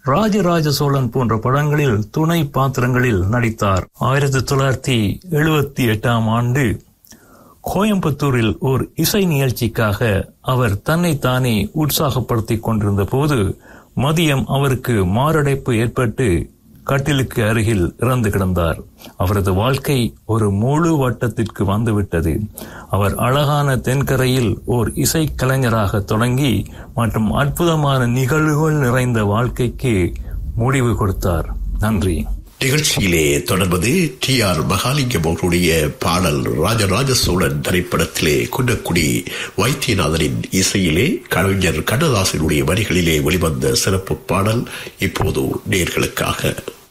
ராஜராஜ சோழன் போன்ற படங்களில் துணை பாத்திரங்களில் நடித்தார் ஆயிரத்தி தொள்ளாயிரத்தி எழுபத்தி எட்டாம் ஆண்டு கோயம்புத்தூரில் ஓர் இசை நிகழ்ச்சிக்காக அவர் தன்னைத்தானே உற்சாகப்படுத்திக் கொண்டிருந்த போது மதியம் அவருக்கு மாரடைப்பு ஏற்பட்டு கட்டிலுக்கு அருகில் இறந்து கிடந்தார் அவரது வாழ்க்கை ஒரு முழு வட்டத்திற்கு வந்துவிட்டது அவர் அழகான தென்கரையில் ஓர் இசை கலைஞராக தொடங்கி மற்றும் அற்புதமான நிகழ்வுகள் நிறைந்த வாழ்க்கைக்கு முடிவு கொடுத்தார் நன்றி நிகழ்ச்சியிலே தொடர்வது டி ஆர் மகாலிங்கம் அவர்களுடைய பாடல் ராஜராஜ சோழன் திரைப்படத்திலே குன்னக்குடி வைத்தியநாதனின் இசையிலே கவிஞர் கண்ணதாசனுடைய வரிகளிலே வெளிவந்த சிறப்பு பாடல் இப்போது நேர்களுக்காக